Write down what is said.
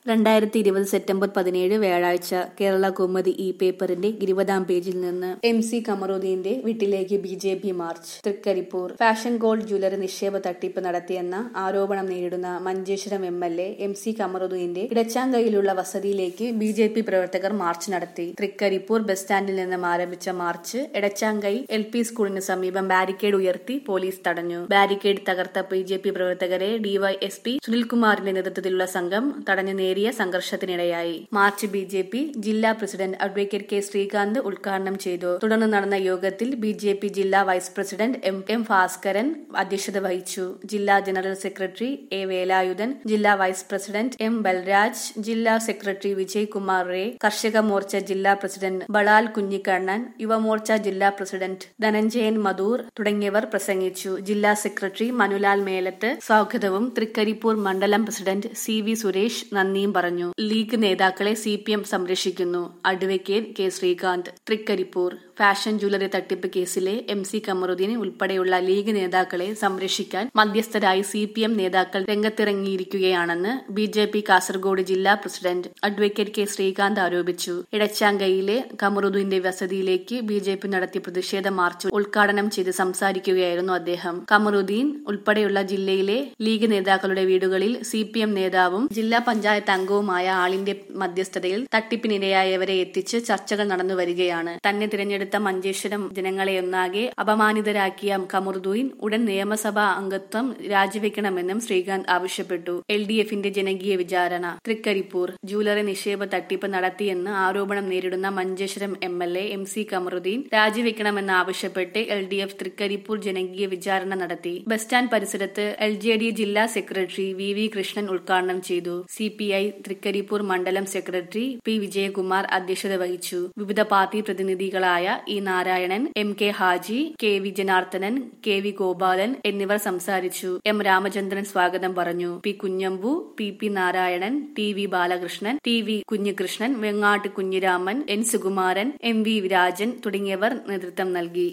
രണ്ടായിരത്തി ഇരുപത് സെപ്റ്റംബർ പതിനേഴ് വ്യാഴാഴ്ച കേരള കൗമുദി ഇ പേപ്പറിന്റെ ഇരുപതാം പേജിൽ നിന്ന് എം സി കമറുദ്ദീന്റെ വീട്ടിലേക്ക് B J P march Trikaripur fashion gold jewellery നിക്ഷേപ തട്ടിപ്പ് നടത്തിയെന്ന ആരോപണം നേരിടുന്ന Manjeshwaram M L A M C കമറുദ്ദീന്റെ ഇടച്ചാങ്കയിലുള്ള വസതിയിലേക്ക് ബി ജെ പി പ്രവർത്തകർ മാർച്ച് നടത്തി തൃക്കരിപ്പൂർ ബസ് സ്റ്റാൻഡിൽ നിന്നും ആരംഭിച്ച മാർച്ച് എടച്ചാങ്കൈ എൽ പി സ്കൂളിന് സമീപം ബാരിക്കേഡ് ഉയർത്തി പോലീസ് തടഞ്ഞു ബാരിക്കേഡ് തകർത്ത ബി ജെ പി പ്രവർത്തകരെ ഡിവൈഎസ്പി സുനിൽകുമാറിന്റെ നേതൃത്വത്തിലുള്ള സംഘം തടഞ്ഞു നേരിയ സംഘർഷത്തിനിടയായി മാർച്ച് ബി ജെ പി ജില്ലാ പ്രസിഡന്റ് അഡ്വക്കേറ്റ് കെ ശ്രീകാന്ത് ഉദ്ഘാടനം ചെയ്തു തുടർന്ന് നടന്ന യോഗത്തിൽ ബി ജെ പി ജില്ലാ vice president M M Bhaskaran അധ്യക്ഷത വഹിച്ചു ജില്ലാ ജനറൽ സെക്രട്ടറി എ വേലായുധൻ ജില്ലാ വൈസ് പ്രസിഡന്റ് എം ബൽരാജ് ജില്ലാ സെക്രട്ടറി വിജയ് കുമാർ റേ കർഷക മോർച്ച ജില്ലാ പ്രസിഡന്റ് ബളാൽ കുഞ്ഞിക്കണ്ണൻ യുവമോർച്ച ജില്ലാ പ്രസിഡന്റ് ധനഞ്ജയൻ മധൂർ തുടങ്ങിയവർ പ്രസംഗിച്ചു ജില്ലാ സെക്രട്ടറി മനുലാൽ മേലത്ത് സ്വാഗതവും തൃക്കരിപ്പൂർ മണ്ഡലം പ്രസിഡന്റ് സി വി സുരേഷ് നന്ദിയും പറഞ്ഞു ലീഗ് നേതാക്കളെ സി പി എം സംരക്ഷിക്കുന്നു advocate K Sreekanth Trikaripur fashion jewellery തട്ടിപ്പ് കേസിലെ എം സി കമറുദ്ദീൻ ഉൾപ്പെടെയുള്ള ലീഗ് നേതാക്കളെ സംരക്ഷിക്കാൻ മധ്യസ്ഥരായി സി പി എം നേതാക്കൾ രംഗത്തിറങ്ങിയിരിക്കുകയാണെന്ന് ബി ജെ പി കാസർഗോഡ് ജില്ലാ പ്രസിഡന്റ് അഡ്വക്കേറ്റ് കെ ശ്രീകാന്ത് ആരോപിച്ചു ഇടച്ചാങ്കയിലെ കമറുദ്ദീന്റെ വസതിയിലേക്ക് ബി ജെ പി നടത്തിയ പ്രതിഷേധ മാർച്ച് ഉദ്ഘാടനം ചെയ്ത് സംസാരിക്കുകയായിരുന്നു അദ്ദേഹം കമറുദ്ദീൻ ഉൾപ്പെടെയുള്ള ജില്ലയിലെ ലീഗ് നേതാക്കളുടെ വീടുകളിൽ സി പി എം നേതാവും ജില്ലാ പഞ്ചായത്ത് അംഗവുമായ ആളിന്റെ മധ്യസ്ഥതയിൽ തട്ടിപ്പിനിരയായവരെ എത്തിച്ച് ചർച്ചകൾ നടന്നു വരികയാണ് തന്നെ തിരഞ്ഞെടുത്ത മഞ്ചേശ്വരം ജനങ്ങളെ ഒന്നാകെ അപമാനിതരാക്കിയ കമറുദ്ദീൻ ഉടൻ നിയമസഭാ അംഗത്വം രാജിവെക്കണമെന്നും ശ്രീകാന്ത് ആവശ്യപ്പെട്ടു എൽ ഡി എഫിന്റെ ജനകീയ വിചാരണ തൃക്കരിപ്പൂർ ജൂവലറി നിക്ഷേപ തട്ടിപ്പ് നടത്തിയെന്ന് ആരോപണം നേരിടുന്ന Manjeshwaram M L A M C Kamaruddin രാജിവെക്കണമെന്ന് ആവശ്യപ്പെട്ട് എൽ ഡി എഫ് തൃക്കരിപ്പൂർ ജനകീയ വിചാരണ നടത്തി ബസ് സ്റ്റാൻഡ് പരിസരത്ത് എൽ ജെ ഡി ജില്ലാ സെക്രട്ടറി വി വി കൃഷ്ണൻ ഉദ്ഘാടനം ചെയ്തു സി പി ഐ തൃക്കരിപ്പൂർ മണ്ഡലം സെക്രട്ടറി പി വിജയകുമാർ അധ്യക്ഷത വഹിച്ചു വിവിധ പാർട്ടി പ്രതിനിധികളായ E Narayanan M K Haji K V Janardhanan K V Gopalan എന്നിവർ സംസാരിച്ചു എം രാമചന്ദ്രൻ സ്വാഗതം പറഞ്ഞു P Kunhambu P P Narayanan T V Balakrishnan T V Kunhikrishnan Vengat Kunhiraman N Sukumaran M V Rajan തുടങ്ങിയവർ നേതൃത്വം നൽകി